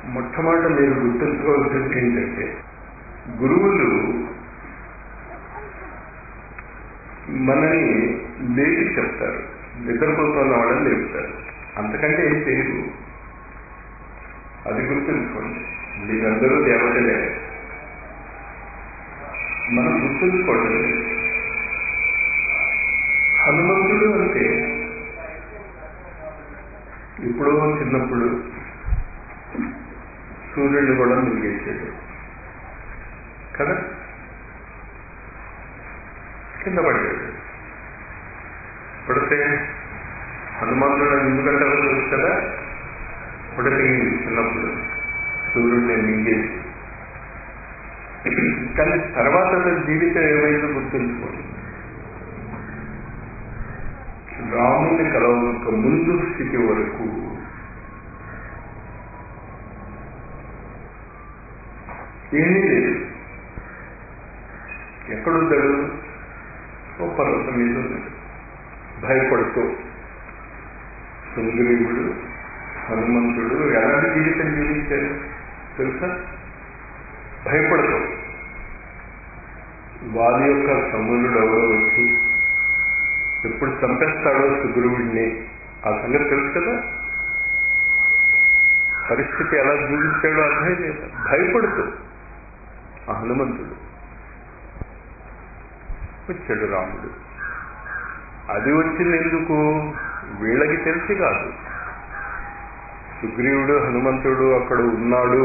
మొట్టమొదట మీరు గుర్తుంచుకోవాల్సింది ఏంటంటే గురువులు మనని లేపి చెప్తారు నిద్రపోతున్న వాళ్ళని లేపుతారు అంతకంటే ఏం చేయరు అది గుర్తుంచుకోండి మీరందరూ దేవతలే మనం గుర్తుంచుకోవడం లేదు హనుమంతుడు అంటే ఇప్పుడు చిన్నప్పుడు సూర్యుడిని కూడా మింగేసాడు కదా కింద పడ్డాడు పడితే హనుమంతుడు ఎందుకంటారో తెలుసు కదా పడితే చిన్నప్పుడు సూర్యుడిని మింగేసి కానీ తర్వాత అతని జీవితం ఏమైందో గుర్తుంచుకోండి రాముని కలవక ముందు స్థితి వరకు ఏమీ లేదు ఎక్కడుంటాడు ఓ పర్వతం మీద ఉన్నాడు భయపడుతూ సుందరీవుడు హనుమంతుడు ఎలాంటి జీవితం జీవించారు తెలుసా భయపడుతూ వారి యొక్క తమ్ముడు ఎవరో వచ్చి ఎప్పుడు చంపేస్తాడో సుగ్రీవుడిని ఆ సంగతి తెలుసు కదా పరిస్థితి ఎలా జీవించాడో అర్థం లేదు భయపడుతూ ఆ హనుమంతుడు వచ్చాడు రాముడు అది వచ్చింది ఎందుకు వీళ్ళకి తెలిసి కాదు సుగ్రీవుడు హనుమంతుడు అక్కడ ఉన్నాడు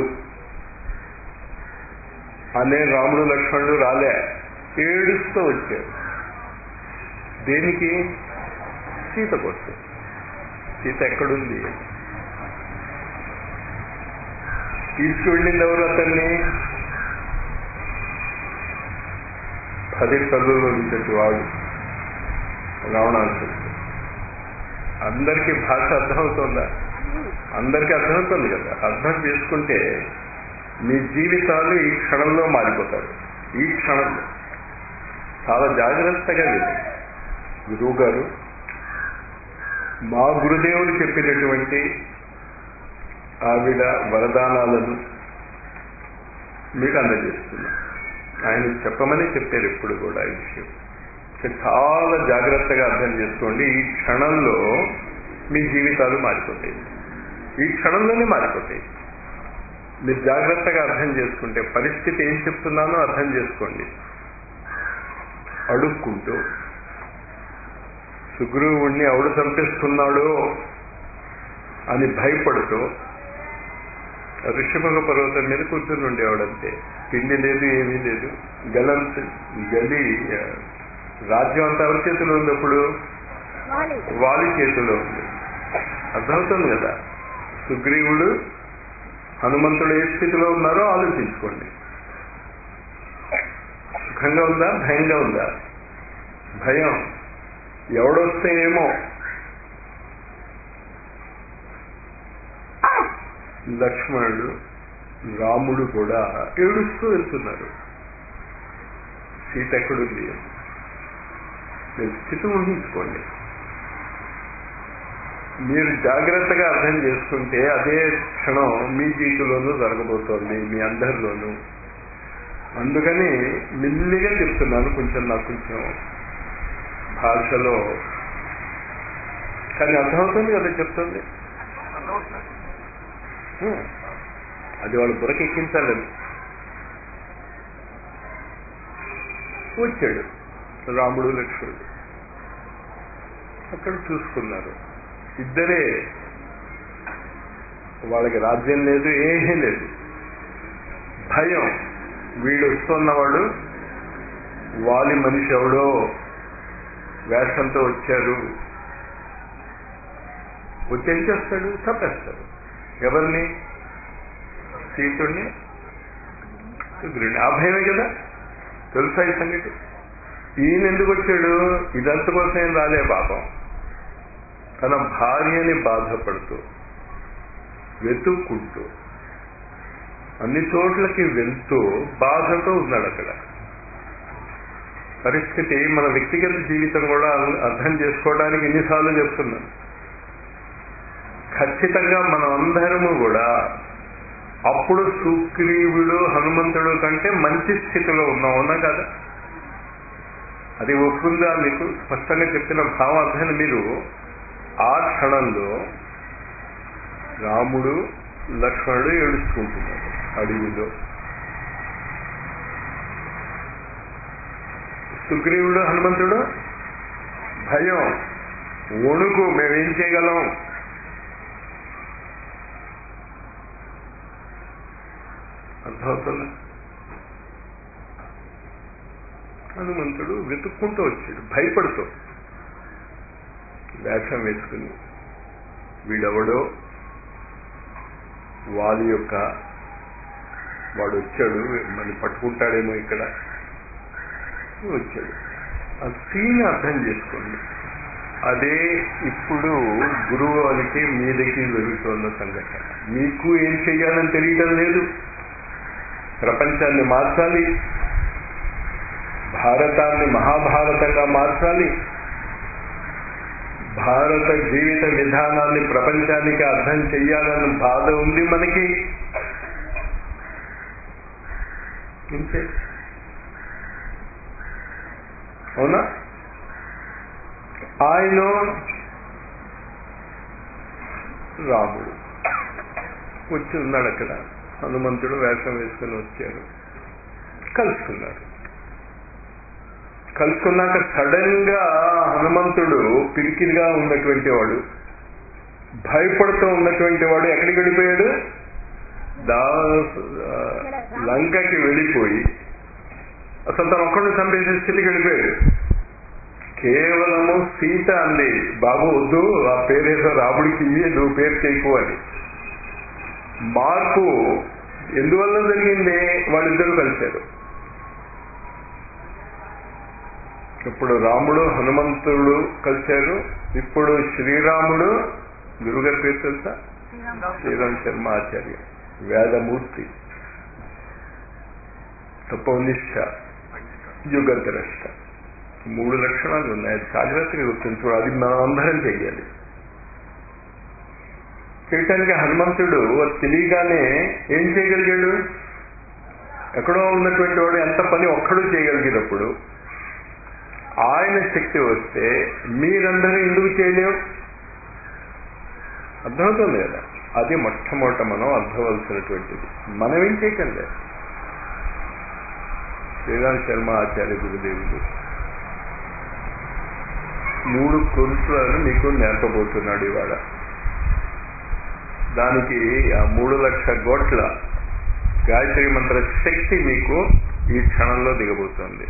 అనే రాముడు లక్ష్మణుడు రాలే ఏడుస్తూ వచ్చారు దేనికి సీత కోసం సీత ఎక్కడుంది తీసుకువెళ్ళింది ఎవరు అతన్ని పది కళ్ళలో ఉండేటి వాడు రావణాసుడు అందరికీ భాష అర్థమవుతుందా అందరికీ అర్థమవుతుంది కదా అర్థం చేసుకుంటే మీ జీవితాలు ఈ క్షణంలో మారిపోతారు ఈ క్షణంలో చాలా జాగ్రత్తగా వినండి గురువు గారు మా గురుదేవుడు చెప్పినటువంటి ఆవిడ వరదానాలను మీకు అందజేస్తున్నా ఆయన చెప్పమని చెప్పారు ఎప్పుడు కూడా ఈ విషయం చాలా జాగ్రత్తగా అర్థం చేసుకోండి ఈ క్షణంలో మీ జీవితాలు మారిపోతాయి ఈ క్షణంలోనే మారిపోతాయి మీరు జాగ్రత్తగా అర్థం చేసుకుంటే పరిస్థితి ఏం చెప్తున్నానో అర్థం చేసుకోండి అడుక్కుంటూ సుగ్రీవుణ్ణి ఎవడు చంపేస్తున్నాడో అని భయపడుతూ ఋషభక పర్వతం మీద కూర్చుని ఉండేవాడంతే పిండి లేదు ఏమీ లేదు గలంత్ గలి రాజ్యం అంతా ఎవరి చేతిలో ఉన్నప్పుడు వాలి చేతిలో ఉంది అర్థమవుతుంది కదా సుగ్రీవుడు హనుమంతుడు ఏ స్థితిలో ఉన్నారో ఆలోచించుకోండి సుఖంగా ఉందా భయంగా ఉందా భయం ఎవడొస్తే ఏమో లక్ష్మణుడు రాముడు కూడా ఏడుస్తూ వెళ్తున్నారు సీత ఎక్కడుంది మీరు స్థితి ఊహించుకోండి మీరు జాగ్రత్తగా అర్థం చేసుకుంటే అదే క్షణం మీ జీవితంలోనూ జరగబోతోంది మీ అందరిలోనూ అందుకని మెల్లిగా చెప్తున్నాను కొంచెం నాకు కొంచెం భాషలో కానీ అర్థమవుతుంది కదా చెప్తుంది అది వాళ్ళు బురకెక్కించాలని వచ్చాడు రాముడు లక్ష్మణుడు అక్కడ చూసుకున్నారు ఇద్దరే వాళ్ళకి రాజ్యం లేదు ఏమీ లేదు భయం వీడు వస్తున్నవాడు వాలి మనిషి ఎవడో వేషంతో వచ్చారు వచ్చి ఏం చేస్తాడు చంపేస్తాడు ఎవరిని సీతుడిని సుగ్రీవుని ఆ భయమే కదా తెలుసా ఈ సంగతి ఈయన ఎందుకు వచ్చాడు ఇదంత కోసం ఏం రాలే పాపం తన భార్యని బాధపడుతూ వెతుక్కుంటూ అన్ని చోట్లకి వెళ్తూ బాధతో ఉన్నాడు అక్కడ పరిస్థితి మన వ్యక్తిగత జీవితం కూడా అర్థం చేసుకోవడానికి ఎన్నిసార్లు చెప్తున్నాను ఖచ్చితంగా మనం అందరము కూడా అప్పుడు సుగ్రీవుడు హనుమంతుడు కంటే మంచి స్థితిలో ఉన్నాం అవునా కదా అది ఒప్పుకుందా మీకు స్పష్టంగా చెప్పిన భావార్థాన్ని మీరు ఆ క్షణంలో రాముడు లక్ష్మణుడు ఏడుచుకుంటున్నాడు అడవిలో సుగ్రీవుడు హనుమంతుడు భయం వణుకు మేమేం చేయగలం అర్థమవుతుందా హనుమంతుడు వెతుక్కుంటూ వచ్చాడు భయపడుతూ వేషం వేసుకుని వీడెవడో వాలి యొక్క వాడు వచ్చాడు మన పట్టుకుంటాడేమో ఇక్కడ వచ్చాడు ఆ సీన్ అర్థం చేసుకోండి అదే ఇప్పుడు గురువు వాళ్ళకి మీదకి జరుగుతున్న సంఘటన మీకు ఏం చెయ్యాలని తెలియటం లేదు ప్రపంచాన్ని మార్చాలి భారతాన్ని మహాభారతంగా మార్చాలి భారత జీవిత విధానాన్ని ప్రపంచానికి అర్థం చెయ్యాలన్న బాధ ఉంది మనకి ఇంతే అవునా ఆయన రాముడు వచ్చి ఉన్నాడు అక్కడ హనుమంతుడు వేషం వేసుకుని వచ్చారు కలుసుకున్నారు కలుసుకున్నాక సడన్ గా హనుమంతుడు పిరికిరిగా ఉన్నటువంటి వాడు భయపడుతూ ఉన్నటువంటి వాడు ఎక్కడికి వెళ్ళిపోయాడు దా లంకకి వెళ్ళిపోయి అసలు తను ఒక్కడిని చంపేసే స్థితికి వెళ్ళిపోయాడు కేవలము సీత అంది బాబు వద్దు ఆ పేరేదో రాముడికి ఇయ్యే నువ్వు పేరు చేయకు అని మార్పు ఎందువల్ల జరిగింది వాళ్ళిద్దరూ కలిశారు ఇప్పుడు రాముడు హనుమంతుడు కలిశారు ఇప్పుడు శ్రీరాముడు గురుగారి పేరు తెలుసా శ్రీరామ్ శర్మ ఆచార్య వేదమూర్తి తపోనిష్ట యుగద్రష్ట మూడు లక్షణాలు ఉన్నాయి అది జాగ్రత్తగా గుర్తుంచు అది మనం అందరం చెయ్యాలి చేయటానికి హనుమంతుడు తెలియగానే ఏం చేయగలిగాడు ఎక్కడో ఉన్నటువంటి వాడు ఎంత పని ఒక్కడు చేయగలిగినప్పుడు ఆయన శక్తి వస్తే మీరందరూ ఎందుకు చేయలేవు అర్థమవుతుంది కదా అది మొట్టమొదట మనం అర్థవలసినటువంటిది మనం ఏం చేయటం లేదు శ్రీరామ్ శర్మ ఆచార్య గురుదేవుడు మూడు కురుసులను మీకు నేర్పబోతున్నాడు ఇవాళ దానికి ఆ మూడు లక్ష గోట్ల గాయత్రి మంత్ర శక్తి మీకు ఈ క్షణంలో దిగబోతోంది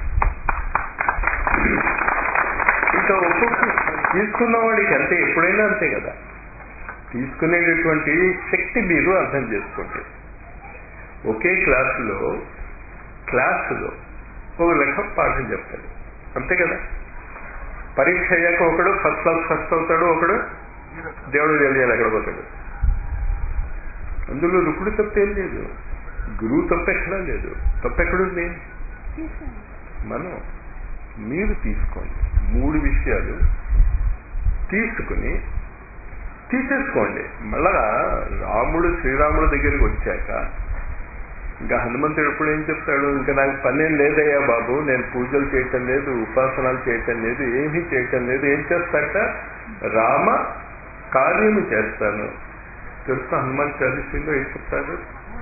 ఇంకా ఒక్కొక్క తీసుకున్న వాడికి అంతే ఎప్పుడైనా అంతే కదా తీసుకునేటటువంటి శక్తి మీరు అర్థం చేసుకోండి ఒకే క్లాసులో క్లాసులో ఒక లెక్క పాఠం చెప్తాడు అంతే కదా పరీక్ష అయ్యాక ఒకడు ఫస్ట్ క్లాస్ ఫస్ట్ అవుతాడు ఒకడు దేవుడు తెలియాలి ఎక్కడ పోతాడు అందులో రుకుడు తప్పేం లేదు గురువు తప్ప ఎక్కడా లేదు తప్పెక్కడుంది మనం మీరు తీసుకోండి మూడు విషయాలు తీసుకుని తీసేసుకోండి మళ్ళా రాముడు శ్రీరాముడు దగ్గరికి వచ్చాక ఇంకా హనుమంతుడు ఎప్పుడు ఏం చెప్తాడు ఇంకా నాకు పనేం లేదయ్యా బాబు నేను పూజలు చేయటం లేదు ఉపాసనాలు చేయటం లేదు ఏమీ చేయటం లేదు ఏం చేస్తాట రామ కార్యము చేస్తాను తెలుసు హనుమాన్ చాలీసలో ఏం చెప్తాడు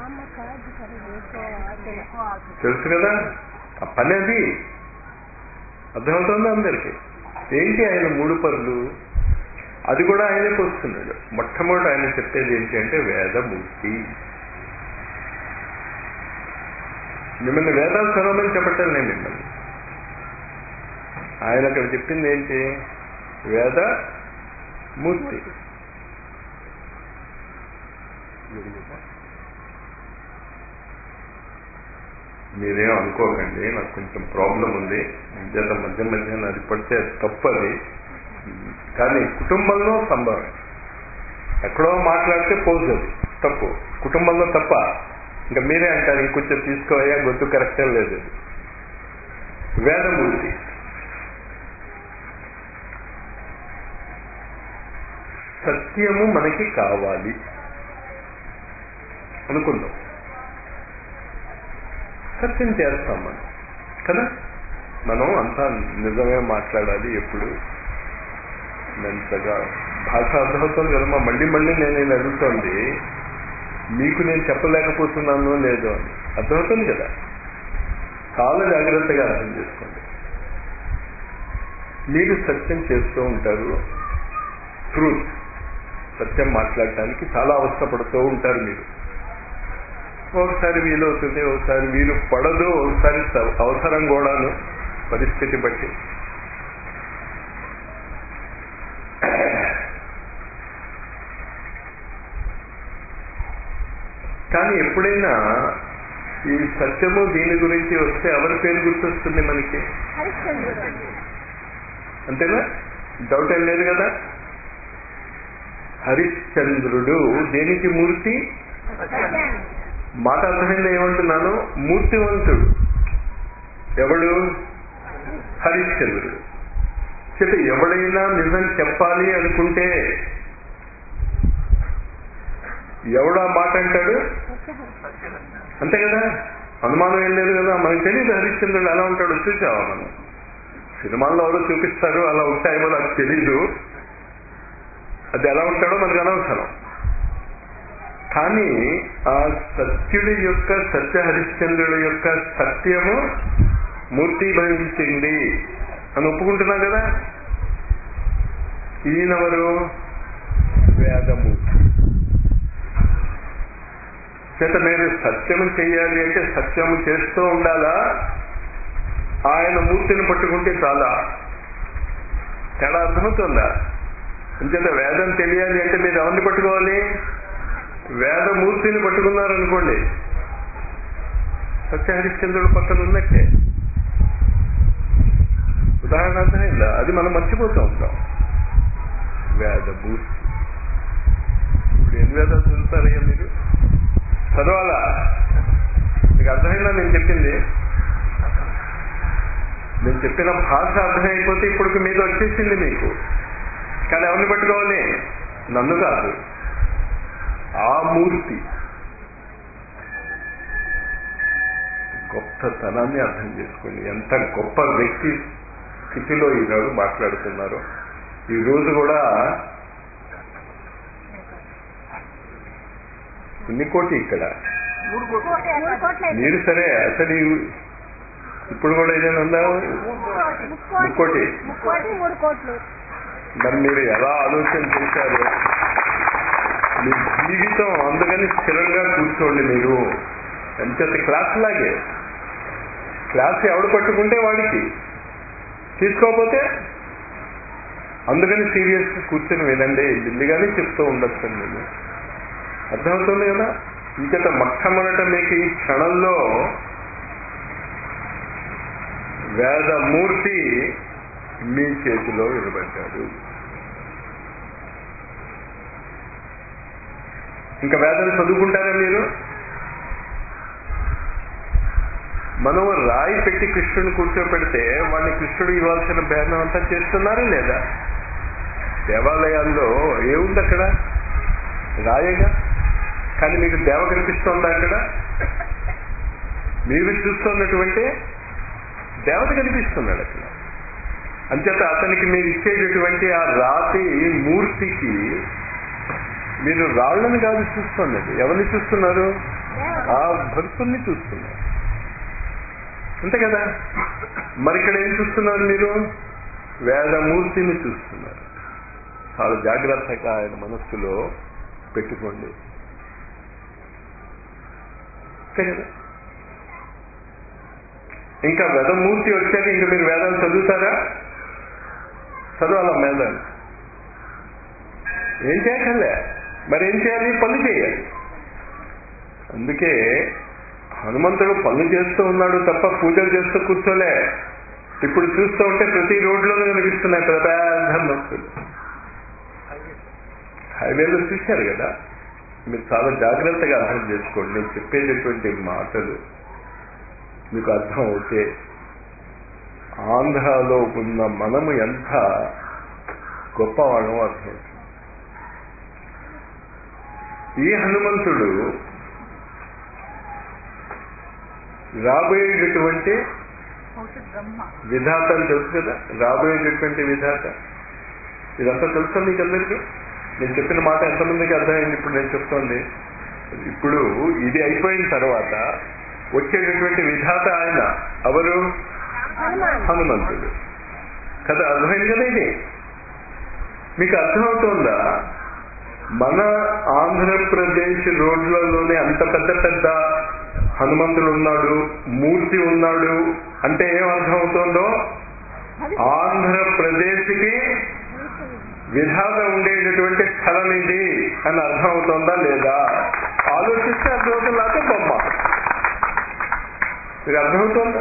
తెలుసు కదా ఆ పని అది అర్థమవుతుంది అందరికి ఏంటి ఆయన మూడు పనులు అది కూడా ఆయనే పోస్తున్నాడు మొట్టమొదటి ఆయన చెప్పేది ఏంటి అంటే వేదమూర్తి మిమ్మల్ని వేదాలు చదవమని చెప్పటం నేను మిమ్మల్ని ఆయన అక్కడ చెప్పింది ఏంటి వేద మూర్తి మీరేం అనుకోకండి నాకు కొంచెం ప్రాబ్లం ఉంది జత మధ్య మధ్య అది పడితే తప్పది కానీ కుటుంబంలో సంభవం ఎక్కడో మాట్లాడితే పోదు అది తప్పు కుటుంబంలో తప్ప ఇంకా మీరే అంటారు ఇంకొంచెం తీసుకోవయ్యా గొంతు కరెక్టే లేదు వేదమూర్తి సత్యము మనకి కావాలి అనుకుందాం సత్యం చేస్తాం మనం కదా మనం అంతా నిజమే మాట్లాడాలి ఎప్పుడు మెంతగా భాష అర్థమవుతుంది కదా మా మళ్ళీ మళ్ళీ నేను నేను అడుగుతోంది మీకు నేను చెప్పలేకపోతున్నాను లేదో అని అర్థమవుతుంది కదా చాలా జాగ్రత్తగా అర్థం చేసుకోండి మీరు సత్యం చేస్తూ ఉంటారు ట్రూత్ సత్యం మాట్లాడటానికి చాలా అవస్థపడుతూ ఉంటారు మీరు ఒకసారి వీలవుతుంది ఒకసారి వీలు పడదు ఒకసారి అవసరం కూడాను పరిస్థితి బట్టి కానీ ఎప్పుడైనా ఈ సత్యము దీని గురించి వస్తే ఎవరి పేరు గుర్తొస్తుంది మనకి అంతేనా డౌట్ ఏం లేదు కదా హరిశ్చంద్రుడు దేనికి మూర్తి మాట అర్థమైంది ఏమంటున్నాను మూర్తివంతుడు ఎవడు హరిశ్చంద్రుడు చెప్పి ఎవడైనా నిజం చెప్పాలి అనుకుంటే ఎవడా మాట అంటాడు అంతే కదా అనుమానం ఏం లేదు కదా మనకు తెలియదు హరిశ్చంద్రుడు ఎలా ఉంటాడో చూసావా మనం సినిమాల్లో ఎవరో చూపిస్తారు అలా ఉంటాయేమో నాకు తెలీదు అది ఎలా ఉంటాడో మనకు అనవసరం కానీ ఆ సత్యుడి యొక్క సత్య హరిశ్చంద్రుడి యొక్క సత్యము మూర్తిభవించింది అని ఒప్పుకుంటున్నాం కదా ఈయనవరు వేదమూర్తి చేత మీరు సత్యము చేయాలి అంటే సత్యము చేస్తూ ఉండాలా ఆయన మూర్తిని పట్టుకుంటే చాలా తేడా అర్థమవుతుందా అంచేత వేదం తెలియాలి అంటే మీరు ఎవరిని పట్టుకోవాలి వేదమూర్తిని పట్టుకున్నారనుకోండి సత్యహరిశ్చంద్రుడు పక్కన ఉన్నట్టే ఉదాహరణ అర్థమైందా అది మనం మర్చిపోతూ ఉంటాం వేదమూర్తి ఇప్పుడు ఎన్ని వేదాలు చదువుతారయ్యా మీరు చదవాలా మీకు అర్థమైందా నేను చెప్పింది నేను చెప్పిన భాష అర్థమైపోతే ఇప్పుడు మీద వచ్చేసింది మీకు కానీ ఎవరిని పట్టుకోవాలి నన్ను కాదు ఆ మూర్తి గొప్పతనాన్ని అర్థం చేసుకోండి ఎంత గొప్ప వ్యక్తి స్థితిలో ఈనాడు మాట్లాడుతున్నారు ఈ రోజు కూడా ఎన్ని కోటి ఇక్కడ మీరు సరే అసలు ఈ- ఇప్పుడు కూడా ఏదైనా ఉందా ముక్కోటి ముక్కోటి మూడు కోట్లు మరి మీరు ఎలా ఆలోచన చేశారు మీ జీవితం అందుకని స్థిరంగా కూర్చోండి మీరు ఎంచేత క్లాస్ లాగే క్లాస్ ఎవడు పట్టుకుంటే వాడికి తీసుకోకపోతే అందుకని సీరియస్ కూర్చొని వినండి బిల్లిగానే చెప్తూ ఉండొచ్చు నేను అర్థమవుతుంది కదా ఇంకట మొట్టమొదట మీకు ఈ క్షణంలో వేదమూర్తి మీ చేతిలో వినబడ్డాడు ఇంకా వేదం చదువుకుంటారా మీరు మనం రాయి పెట్టి కృష్ణుని కూర్చోపెడితే వాడిని కృష్ణుడు ఇవ్వాల్సిన భేదం అంతా చేస్తున్నారా లేదా దేవాలయాల్లో ఏముంది అక్కడ రాయగా కానీ మీకు దేవ కనిపిస్తోందా అక్కడ మీరు చూస్తున్నటువంటి దేవత కనిపిస్తున్నాడు అక్కడ అంచేత అతనికి మీరు ఇచ్చేటటువంటి ఆ రాతి మూర్తికి మీరు రాళ్లను కాదు చూస్తున్నది ఎవరిని చూస్తున్నారు ఆ భక్తుల్ని చూస్తున్నారు అంతే కదా మరి ఇక్కడ ఏం చూస్తున్నారు మీరు వేదమూర్తిని చూస్తున్నారు చాలా జాగ్రత్తగా ఆయన మనస్సులో పెట్టుకోండి అంతే కదా ఇంకా వేదమూర్తి వచ్చాక ఇంకా మీరు వేదాలు చదువుతారా చదవాలా వేదాలు ఏం చేయకలే మరి ఏం చేయాలి పనులు చేయాలి అందుకే హనుమంతుడు పనులు చేస్తూ ఉన్నాడు తప్ప పూజలు చేస్తూ కూర్చోలే ఇప్పుడు చూస్తూ ఉంటే ప్రతి రోడ్లోనూ కనిపిస్తున్నాయి పెద్ద పెద్ద భక్తులు హైవేలో చూశారు కదా మీరు చాలా జాగ్రత్తగా అర్థం చేసుకోండి నేను చెప్పేటటువంటి మాటలు మీకు అర్థం అవుతే ఆంధ్రాలో ఉన్న మనము ఎంత గొప్పవాళ్ళం అర్థమవుతుంది ఈ హనుమంతుడు రాబోయేటటువంటి భవిష్యత్ బ్రహ్మ విధాత అని తెలుసు కదా రాబోయేటటువంటి విధాత ఇదంతా తెలుసా మీకు అందరికీ నేను చెప్పిన మాట ఎంతమందికి అర్థమైంది ఇప్పుడు నేను చెప్తోంది ఇప్పుడు ఇది అయిపోయిన తర్వాత వచ్చేటటువంటి విధాత ఆయన ఎవరు హనుమంతుడు కదా అర్థమైంది కదా ఇది మీకు అర్థమవుతోందా మన ఆంధ్రప్రదేశ్ రోడ్లలోనే అంత పెద్ద పెద్ద హనుమంతుడు ఉన్నాడు మూర్తి ఉన్నాడు అంటే ఏం అర్థమవుతోందో ఆంధ్రప్రదేశ్కి విధాత ఉండేటటువంటి స్థలం ఇది అని అర్థమవుతోందా లేదా ఆలోచిస్తే అర్థమవుతుంది లేకపోతే బొమ్మ మీకు అర్థమవుతోందా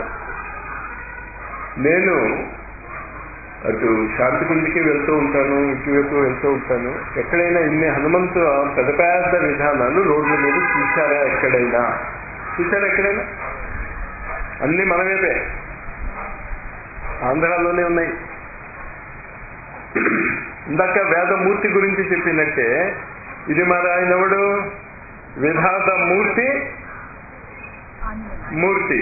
నేను అటు శాంతికుండికి వెళ్తూ ఉంటాను ఇటువైపు వెళ్తూ ఉంటాను ఎక్కడైనా ఇన్ని హనుమంతు పెద్ద పెద్ద విధానాలు రోడ్ల మీద చూశారా ఎక్కడైనా చూశారా ఎక్కడైనా అన్ని మనమేపే ఆంధ్రాలోనే ఉన్నాయి ఇందాక వేదమూర్తి గురించి చెప్పినట్టే ఇది మరి ఆయన ఎవడు విధాత మూర్తి మూర్తి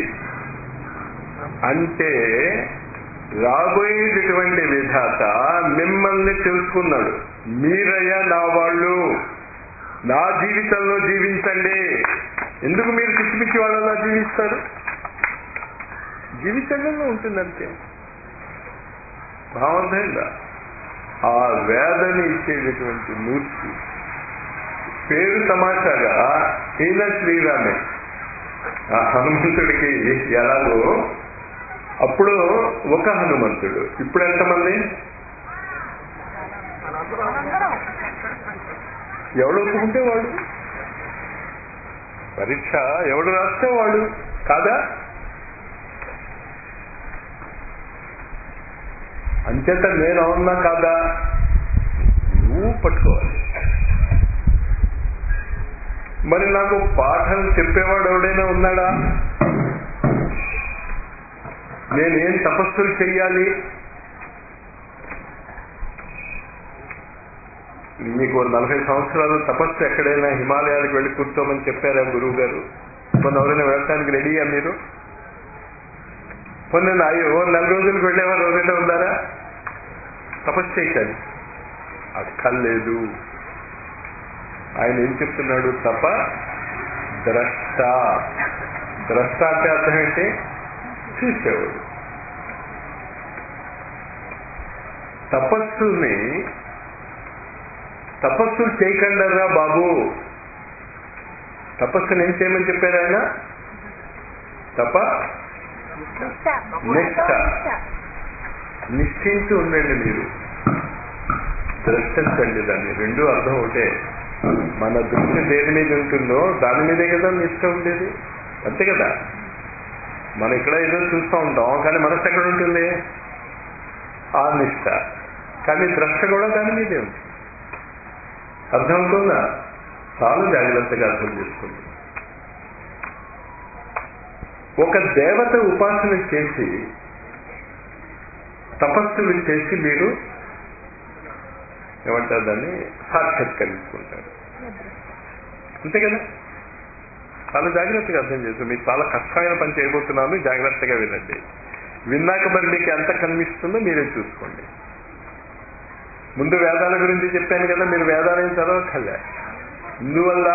అంటే రాబోయేటటువంటి విధాత మిమ్మల్ని తెలుసుకున్నాడు మీరయ్యా నా వాళ్ళు నా జీవితంలో జీవించండి ఎందుకు మీరు పిచ్చి పిచ్చి వాళ్ళలా జీవిస్తారు జీవితంలో ఉంటుందంతే భావర్థంగా ఆ వేదని ఇచ్చేటటువంటి మూర్తి పేరు తమాషాగా ఈయన శ్రీరామే ఆ హనుమంతుడికి ఎలాగో అప్పుడు ఒక హనుమంతుడు ఇప్పుడు ఎంతమంది ఎవడు ఒప్పుకుంటే వాడు పరీక్ష ఎవడు రాస్తే వాడు కాదా అంచేత నేను అవునా కాదా నువ్వు పట్టుకోవాలి మరి నాకు పాఠం చెప్పేవాడు ఎవడైనా ఉన్నాడా నేనేం తపస్సులు చెయ్యాలి మీకు నలభై సంవత్సరాలు తపస్సు ఎక్కడైనా హిమాలయాలకు వెళ్ళి కూర్చోమని చెప్పారా గురువు గారు మొన్న ఎవరైనా వెళ్ళటానికి రెడీయా మీరు మొన్న అయ్యో నెల రోజులకు వెళ్ళేవారు ఎవరైనా ఉన్నారా తపస్సు చేయాలి అక్కర్లేదు ఆయన ఏం చెప్తున్నాడు తప ద్రష్ట ద్రష్ట అంటే అర్థం ఏంటి చూసేవాడు తపస్సుని తపస్సులు చేయకండరా బాబు తపస్సుని ఏం చేయమని చెప్పారు ఆయన తప నిష్ట నిశ్చయించి ఉండండి మీరు ద్రష్టించండి దాన్ని రెండు అర్థం ఒకటే మన దృష్టి దేని మీద ఉంటుందో దాని మీదే కదా నిష్ట ఉండేది అంతే కదా మనం ఇక్కడ ఏదో చూస్తూ ఉంటాం కానీ మనసు ఎక్కడ ఉంటుంది ఆ నిష్ట కానీ ద్రష్ట కూడా దాని మీదే ఉంది అర్థమవుతుందా చాలా జాగ్రత్తగా అర్థం చేసుకోండి ఒక దేవత ఉపాసన చేసి తపస్సులు చేసి మీరు ఏమంటారు దాన్ని సాక్షాత్కరించుకుంటారు అంతే కదా చాలా జాగ్రత్తగా అర్థం చేస్తాం మీకు చాలా కష్టమైన పని చేయబోతున్నాను జాగ్రత్తగా వినండి విన్నాక మరి మీకు ఎంత కనిపిస్తుందో మీరే చూసుకోండి ముందు వేదాల గురించి చెప్పాను కదా మీరు వేదాలను చదవక్కర్లే ఇందువల్ల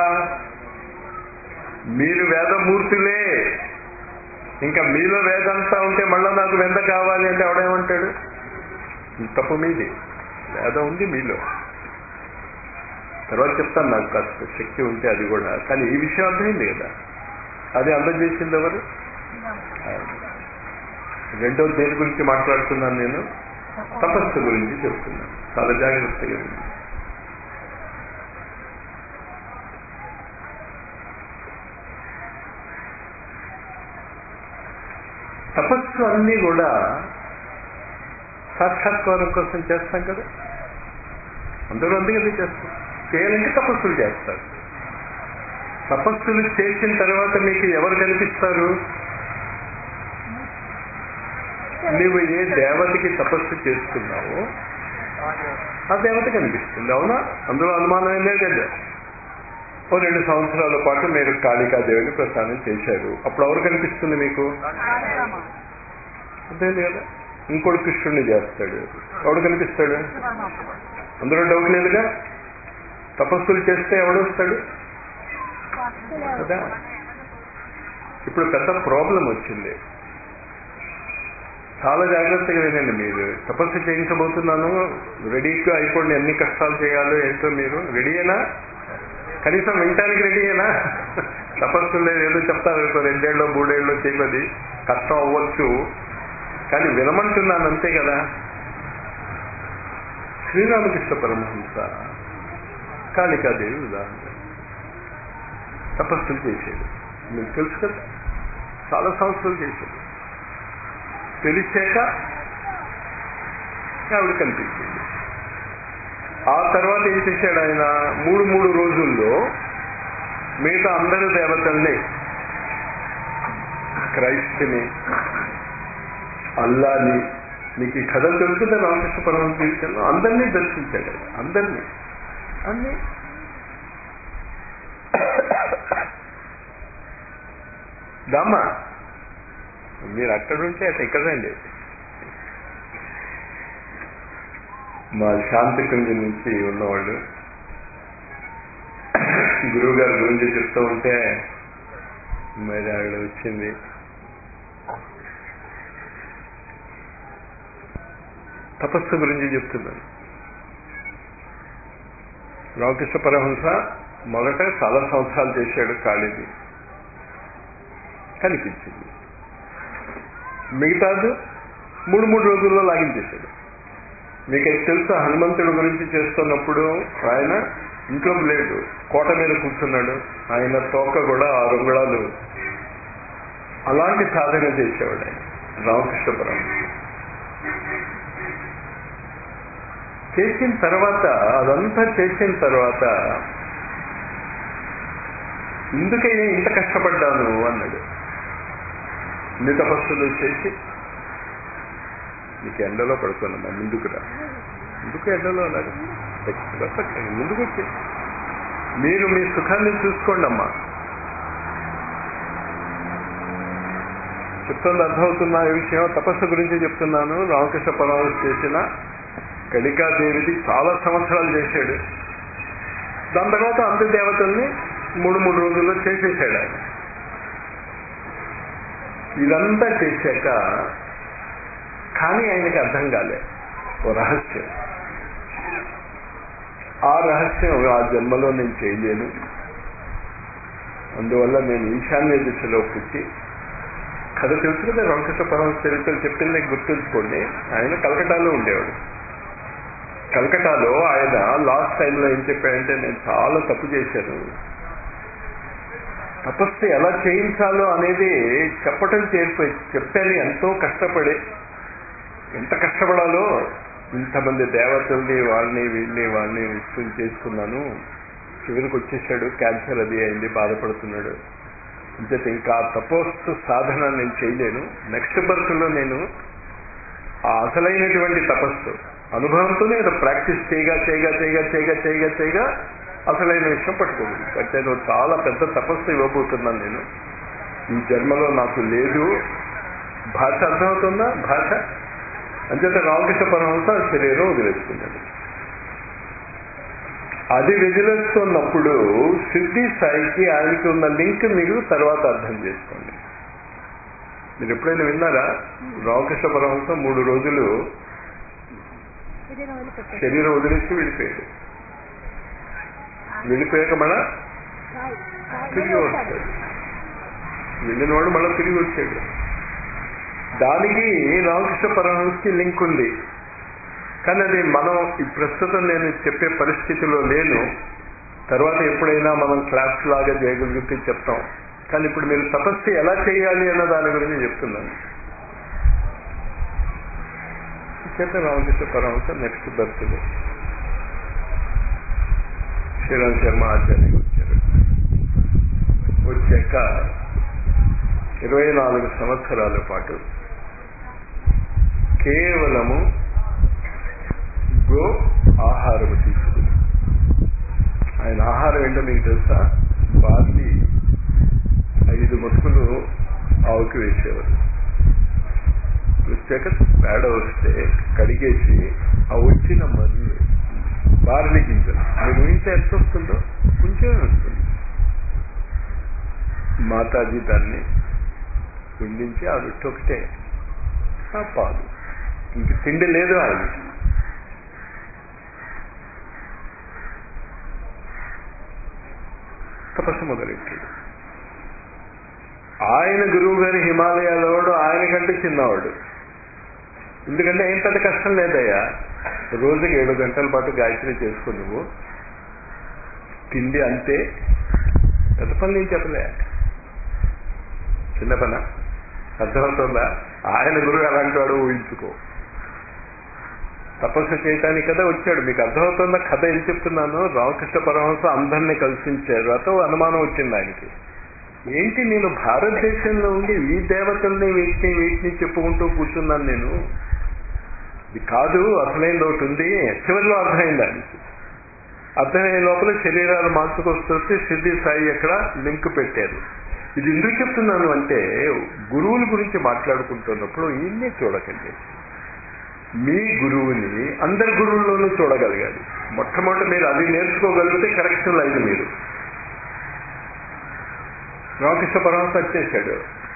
మీరు వేదమూర్తులే ఇంకా మీలో వేదంతా ఉంటే మళ్ళా నాకు వెంద కావాలి అంటే ఎవడేమంటాడు తప్పు మీది వేదం ఉంది మీలో తర్వాత చెప్తాను నాకు కాస్త శక్తి ఉంటే అది కూడా కానీ ఈ విషయం అర్థమైంది కదా అది అర్థం చేసింది ఎవరు రెండో దేని గురించి మాట్లాడుతున్నాను నేను తపస్సు గురించి చెప్తున్నాను చాలా జాగ్రత్తగా ఉంది తపస్సు అన్నీ కూడా సాక్షాత్కారం కోసం చేస్తాం కదా అందరూ అందుకని చేస్తాం చేయాలంటే తపస్సులు చేస్తారు తపస్సులు చేసిన తర్వాత మీకు ఎవరు కనిపిస్తారు నువ్వు ఏ దేవతకి తపస్సు చేస్తున్నావో ఆ దేవత కనిపిస్తుంది అవునా అందులో అనుమానం ఏం లేదు కదా ఓ రెండు సంవత్సరాల పాటు మీరు కాళికాదేవిని ప్రస్థానం చేశారు అప్పుడు ఎవరు కనిపిస్తుంది మీకు కాళికామ అంతే కదా ఇంకోటి కృష్ణుడిని చేస్తాడు ఎవడు కనిపిస్తాడు పరమాత్మ అందులో డౌట్ లేదుగా తపస్సులు చేస్తే ఎవడు వస్తాడు కదా ఇప్పుడు పెద్ద ప్రాబ్లం వచ్చింది చాలా జాగ్రత్తగా వినండి మీరు తపస్సు చేయించబోతున్నాను రెడీగా అయిపోండి ఎన్ని కష్టాలు చేయాలో ఏంటో మీరు రెడీయేనా కనీసం వినటానికి రెడీయేనా తపస్సు లేదు ఏదో చెప్తారు అనుకో రెండేళ్ళు మూడేళ్ళు చేయమది కష్టం అవ్వచ్చు కానీ వినమంటున్నాను అంతే కదా శ్రీరామకృష్ణ పరమహంస కాళికాదేవి ఉదాహరణ తపస్సులు చేసేది మీకు తెలుసు కదా చాలా సంవత్సరాలు చేసేది తెలిసాక ఆవిడ కనిపించింది ఆ తర్వాత ఏం చేశాడు ఆయన మూడు మూడు రోజుల్లో మిగతా అందరి దేవతల్ని క్రైస్తుని అల్లాని మీకు ఈ కథ తెలుసుదా రామకృష్ణ పరమహంస జీవితంలో అందరినీ దర్శించాడు ఆయన. అందరినీ అన్ని దమ్మ మీరు అక్కడ ఉంటే అటు ఇక్కడ రండి మా శాంతికుంజ నుంచి ఉన్నవాళ్ళు గురువు గారి గురించి చెప్తూ ఉంటే మరి ఆవిడ వచ్చింది తపస్సు గురించి చెప్తున్నాను రామకృష్ణ పరమహంస మొదట చాలా సంవత్సరాలు చేశాడు కాళీది కనిపించింది మిగతాదు మూడు మూడు రోజుల్లో లాగించేశాడు మీకు అది తెలుసు హనుమంతుడి గురించి చేస్తున్నప్పుడు ఆయన ఇంట్లో లేడు కోట మీద కూర్చున్నాడు ఆయన తోక కూడా ఆరు అంగుళాలు అలాంటి సాధన చేసేవాడు ఆయన రామకృష్ణ పరమహంస చేసిన తర్వాత అదంతా చేసిన తర్వాత ఎందుకైనా ఇంత కష్టపడ్డాను అన్నాడు ఇన్ని తపస్సులు చేసి నీకు ఎండలో పడుకోనమ్మా ముందుకు రా ఎందుకు ఎండలో అన్నారు ముందుకు వచ్చి మీరు మీ సుఖాన్ని చూసుకోండి అమ్మా చెప్తుంది అర్థమవుతున్న ఈ విషయం తపస్సు గురించి చెప్తున్నాను రామకృష్ణ పరమహంస చేసిన కళికాదేవిది చాలా సంవత్సరాలు చేశాడు దాని తర్వాత అంత దేవతల్ని మూడు మూడు రోజుల్లో చేసేసాడు ఆయన ఇదంతా చేశాక కానీ ఆయనకి అర్థం కాలే ఓ రహస్యం ఆ రహస్యం ఆ జన్మలో నేను చేయలేను అందువల్ల నేను ఈశాన్య దిశలో పుట్టి కథ తెలుసు కదా రామకృష్ణ పరమహంస చరిత్రలు చెప్పింది గుర్తుంచుకోండి ఆయన కలకటాలో ఉండేవాడు కలకటాలో ఆయన లాస్ట్ టైంలో ఏం చెప్పాడంటే నేను చాలా తప్పు చేశాను తపస్సు ఎలా చేయించాలో అనేది చెప్పటం చేరిపోయి చెప్పాను ఎంతో కష్టపడి ఎంత కష్టపడాలో ఇంతమంది దేవతల్ని వాళ్ళని వీళ్ళని వాళ్ళని విష్ణుని చేసుకున్నాను చివరికి వచ్చేసాడు క్యాన్సర్ అది అయింది బాధపడుతున్నాడు అంచేత ఇంకా తపోస్తు సాధన నేను చేయలేను నెక్స్ట్ బర్త్లో నేను ఆ అసలైనటువంటి తపస్సు అనుభవంతోనే అది ప్రాక్టీస్ చేయగా చేయగా చేయగా చేయగా చేయగా చేయగా అసలైన విషయం పట్టుకోలేదు అంటే నువ్వు చాలా పెద్ద తపస్సు ఇవ్వబోతున్నాను నేను ఈ జన్మలో నాకు లేదు భాష అర్థమవుతుందా భాష అంచేత రామకృష్ణ పరమహంస శరీరం వదిలేసుకున్నాడు అది వదిలేస్తున్నప్పుడు సిద్ధి సాయికి ఆయనకి ఉన్న లింక్ మీరు తర్వాత అర్థం చేసుకోండి మీరు ఎప్పుడైనా విన్నారా రామకృష్ణ పరమహంస మూడు రోజులు శరీరం వదిలేసి వెళ్ళిపోయాడు వెళ్ళిపోయాక మళ్ళా తిరిగి వస్తాడు వెళ్ళిన వాడు మళ్ళీ తిరిగి వచ్చాడు దానికి రామకృష్ణ పరమహంసకి లింక్ ఉంది కానీ అది మనం ఈ ప్రస్తుతం నేను చెప్పే పరిస్థితిలో లేను తర్వాత ఎప్పుడైనా మనం క్లాస్ లాగా చేయగలిగితే చెప్తాం కానీ ఇప్పుడు మీరు తపస్సు ఎలా చేయాలి అన్న దాని గురించి చెప్తున్నాను చేత రామకృష్ణ పరమహంస నెక్స్ట్ బర్త్డే శ్రీరామ్ శర్మ ఆచార్య వచ్చారు వచ్చాక ఇరవై నాలుగు సంవత్సరాల పాటు కేవలము గో ఆహారము తీసుకుని ఆయన ఆహారం ఏంటో మీకు తెలుసా బార్లీ ఐదు ముసుగులు ఆవుకి వేసేవారు వచ్చాక పేడ వస్తే కడిగేసి ఆ వచ్చిన మందు బార్లీ గింజలు మీరు ఊహించే ఎంత వస్తుందో కొంచెం వస్తుంది మాతాజీ దాన్ని వండించి ఆ రొట్టె ఒకటే ఆ పాలు ఇంక తిండి లేదు ఆయన తపస్సు మొదలెట్టాడు ఆయన గురువు గారి హిమాలయాలో ఆయన కంటే చిన్నవాడు ఎందుకంటే ఏం పెద్ద కష్టం లేదయ్యా రోజుకి ఏడు గంటల పాటు గాయత్రి చేసుకో నువ్వు తిండి అంతే పెద్ద పని నేను చెప్పలే చిన్న పన అర్థమవుతుందా ఆయన గురువు అలాంటి వాడు ఊహించుకో తపస్సు చేయటానికి కదా వచ్చాడు మీకు అర్థమవుతుందా కథ ఏం చెప్తున్నాను రామకృష్ణ పరమహంస అందరినీ కలిసించారు అతో అనుమానం వచ్చింది ఆయనకి ఏంటి నేను భారతదేశంలో ఉండి ఈ దేవతల్ని వీటిని వీటిని చెప్పుకుంటూ కూర్చున్నాను నేను ఇది కాదు అసలైంది ఒకటి ఉంది చివరిలో అర్థమైంది ఆయనకి అర్థమయ్యే లోపల శరీరాలు మార్చుకొస్తే సిద్ధి సాయి అక్కడ లింక్ పెట్టారు ఇది ఎందుకు చెప్తున్నాను అంటే గురువుల గురించి మాట్లాడుకుంటున్నప్పుడు ఈయన్నే చూడకండి మీ గురువుని అందరి గురువుల్లోనూ చూడగలగాలి మొట్టమొదటి మీరు అది నేర్చుకోగలిగితే కరెక్షన్ లేదు మీరు రామకృష్ణ పరమహంస వచ్చేసాడు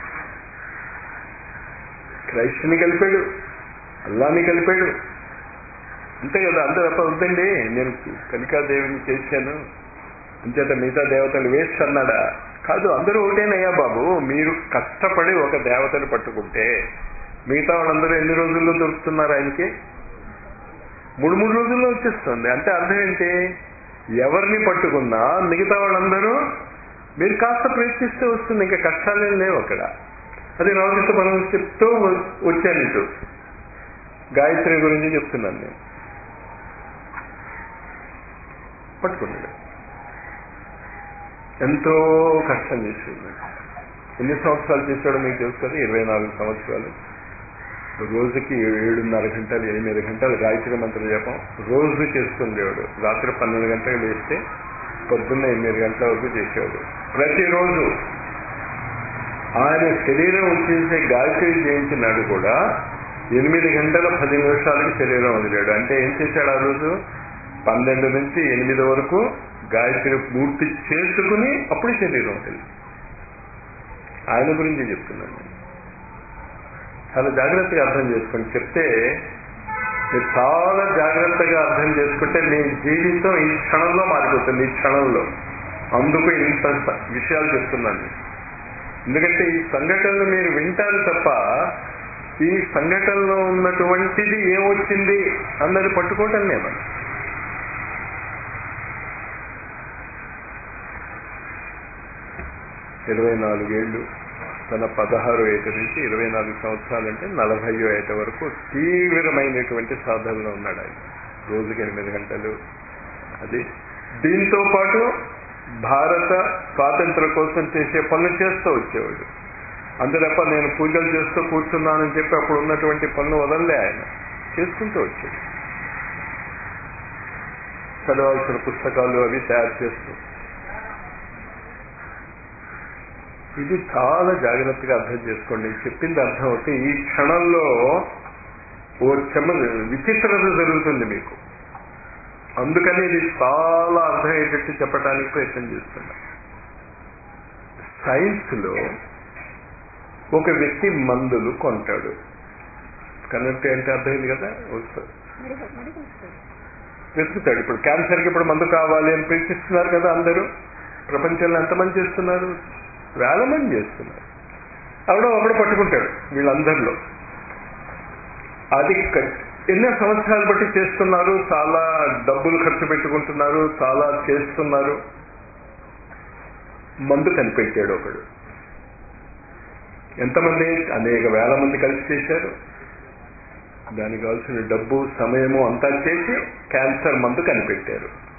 క్రైస్తుని కలిపాడు అల్లాని కలిపాడు అంతే కదా అంతే తప్ప వద్దండి నేను కనికాదేవిని చేశాను అంచేత మిగతా దేవతలు వేస్ట్ అన్నాడా కాదు అందరూ ఒకటేనయ్యా బాబు మీరు కష్టపడి ఒక దేవతను పట్టుకుంటే మిగతా వాళ్ళందరూ ఎన్ని రోజుల్లో దొరుకుతున్నారు ఆయనకి మూడు మూడు రోజుల్లో వచ్చేస్తుంది అంటే అర్థం ఏంటి ఎవరిని పట్టుకున్నా మిగతా వాళ్ళందరూ మీరు కాస్త ప్రయత్నిస్తే వస్తుంది ఇంకా కష్టాలేం లేవు అక్కడ అది రామకృష్ణ పరమహంస చెప్తూ వచ్చాను ఇటు గాయత్రి గురించి చెప్తున్నాను నేను పట్టుకున్నాడు ఎంతో కష్టం చేసింది ఎన్ని సంవత్సరాలు చేశాడో మీకు తెలుసు కదా ఇరవై నాలుగు సంవత్సరాలు రోజుకి ఏడున్నర గంటలు ఎనిమిది గంటలు గాయత్రి మంత్రం జపం రోజు చేస్తుండేవాడు రాత్రి పన్నెండు గంటలకు లేస్తే పొద్దున్న ఎనిమిది గంటల వరకు చేసేవాడు ప్రతిరోజు ఆయన శరీరం వచ్చేసే గాయత్రి చేయించినాడు కూడా ఎనిమిది గంటల పది నిమిషాలకి శరీరం వదిలాడు అంటే ఏం చేశాడు ఆ రోజు పన్నెండు నుంచి ఎనిమిది వరకు గాయత్రి పూర్తి చేసుకుని అప్పుడు శరీరం వదిలి ఆయన గురించి చెప్తున్నాను చాలా జాగ్రత్తగా అర్థం చేసుకోండి చెప్తే మీరు చాలా జాగ్రత్తగా అర్థం చేసుకుంటే మీ జీవితం ఈ క్షణంలో మారిపోతుంది ఈ క్షణంలో అందుకు ఇంత విషయాలు చెప్తున్నాను ఎందుకంటే ఈ సంఘటనలు మీరు వింటారు తప్ప ఈ సంఘటనలో ఉన్నటువంటిది ఏమొచ్చింది అన్నది పట్టుకోవటం లేదు ఇరవై నాలుగేళ్లు తన పదహారు ఏట నుంచి ఇరవై నాలుగు సంవత్సరాలు అంటే నలభైయో ఏట వరకు తీవ్రమైనటువంటి సాధనలో ఉన్నాడు ఆయన రోజుకి ఎనిమిది గంటలు అది దీంతో పాటు భారత స్వాతంత్ర కోసం చేసే పనులు చేస్తూ వచ్చేవాడు అందులప్ప నేను పూజలు చేస్తూ కూర్చున్నానని చెప్పి అప్పుడు ఉన్నటువంటి పనులు వదలలే ఆయన చేసుకుంటూ వచ్చాడు చదవాల్సిన పుస్తకాలు అవి తయారు చేస్తూ ఇది చాలా జాగ్రత్తగా అర్థం చేసుకోండి చెప్పింది అర్థం అవుతే ఈ క్షణంలో ఓ చెమ విచిత్రత జరుగుతుంది మీకు అందుకని ఇది చాలా అర్థమయ్యేటట్టు చెప్పడానికి ప్రయత్నం చేస్తున్నా సైన్స్ లో ఒక వ్యక్తి మందులు కొంటాడు కన్నట్టు అంటే అర్థమైంది కదా వెతుకుతాడు ఇప్పుడు క్యాన్సర్కి ఇప్పుడు మందు కావాలి అని ప్రయత్నిస్తున్నారు కదా అందరూ ప్రపంచంలో ఎంతమంది చేస్తున్నారు వేల మంది చేస్తున్నారు ఆవిడ ఒకడు పట్టుకుంటాడు వీళ్ళందరిలో అది ఎన్నో సంవత్సరాలు బట్టి చేస్తున్నారు చాలా డబ్బులు ఖర్చు పెట్టుకుంటున్నారు చాలా చేస్తున్నారు మందు కనిపెట్టాడు ఒకడు ఎంతమంది అనేక వేల మంది కలిసి చేశారు దానికి కావాల్సిన డబ్బు సమయము అంతా చేసి క్యాన్సర్ మందు కనిపెట్టారు